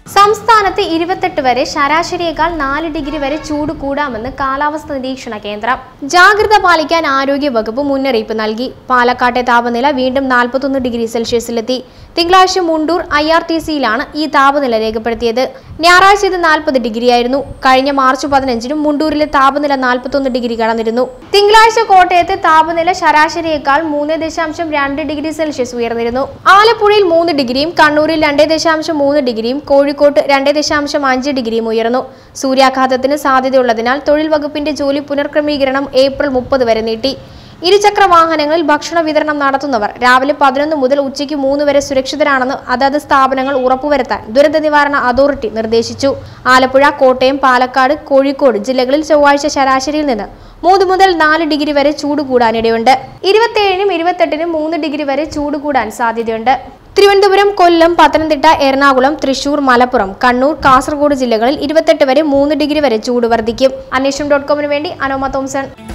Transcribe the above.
സംസ്ഥാനത്ത് ഇരുപത്തെട്ട് വരെ ശരാശരിയേക്കാൾ നാല് ഡിഗ്രി വരെ ചൂട് കൂടാമെന്ന് കാലാവസ്ഥ നിരീക്ഷണ കേന്ദ്രം ജാഗ്രത പാലിക്കാൻ ആരോഗ്യ വകുപ്പ് മുന്നറിയിപ്പ് നൽകി പാലക്കാട്ടെ താപനില വീണ്ടും നാൽപ്പത്തൊന്ന് ഡിഗ്രി സെൽഷ്യസിലെത്തി തിങ്കളാഴ്ച മുണ്ടൂർ ഐ ആർ ടി സിയിലാണ് ഈ താപനില രേഖപ്പെടുത്തിയത് ഞായറാഴ്ച ഇത് നാൽപ്പത് ഡിഗ്രിയായിരുന്നു കഴിഞ്ഞ മാർച്ച് പതിനഞ്ചിനും മുണ്ടൂരിലെ താപനില നാൽപ്പത്തൊന്ന് ഡിഗ്രി കടന്നിരുന്നു തിങ്കളാഴ്ച കോട്ടയത്തെ താപനില ശരാശരിയേക്കാൾ മൂന്ന് ദശാംശം രണ്ട് ഡിഗ്രി സെൽഷ്യസ് ഉയർന്നിരുന്നു ആലപ്പുഴയിൽ മൂന്ന് ഡിഗ്രിയും കണ്ണൂരിൽ രണ്ട് ദശാംശം മൂന്ന് ഡിഗ്രിയും കോഴിക്കോട്ട് രണ്ട് ദശാംശം അഞ്ച് ഡിഗ്രിയും ഉയർന്നു സൂര്യാഘാതത്തിന് സാധ്യതയുള്ളതിനാൽ തൊഴിൽ വകുപ്പിന്റെ ജോലി പുനർക്രമീകരണം ഏപ്രിൽ മുപ്പത് വരെ നീട്ടി ഇരുചക്ര വാഹനങ്ങളിൽ ഭക്ഷണ വിതരണം നടത്തുന്നവർ രാവിലെ പതിനൊന്ന് മുതൽ ഉച്ചയ്ക്ക് മൂന്ന് വരെ സുരക്ഷിതരാണെന്ന് അതത് സ്ഥാപനങ്ങൾ ഉറപ്പുവരുത്താൻ ദുരന്ത നിവാരണ അതോറിറ്റി നിർദ്ദേശിച്ചു ആലപ്പുഴ കോട്ടയം പാലക്കാട് കോഴിക്കോട് ജില്ലകളിൽ ചൊവ്വാഴ്ച ശരാശരിയിൽ നിന്ന് മൂന്ന് മുതൽ നാല് ഡിഗ്രി വരെ ചൂട് കൂടാനിടയുണ്ട് ഇരുപത്തിയേഴിനും ഇരുപത്തെട്ടിനും മൂന്ന് ഡിഗ്രി വരെ ചൂട് കൂടാൻ സാധ്യതയുണ്ട് തിരുവനന്തപുരം കൊല്ലം പത്തനംതിട്ട എറണാകുളം തൃശൂർ മലപ്പുറം കണ്ണൂർ കാസർഗോഡ് ജില്ലകളിൽ ഇരുപത്തെട്ട് വരെ മൂന്ന് ഡിഗ്രി വരെ ചൂട് വർദ്ധിക്കും അന്വേഷണം ഡോട്ട് കോമിന് വേണ്ടി അനോമ തോംസൺ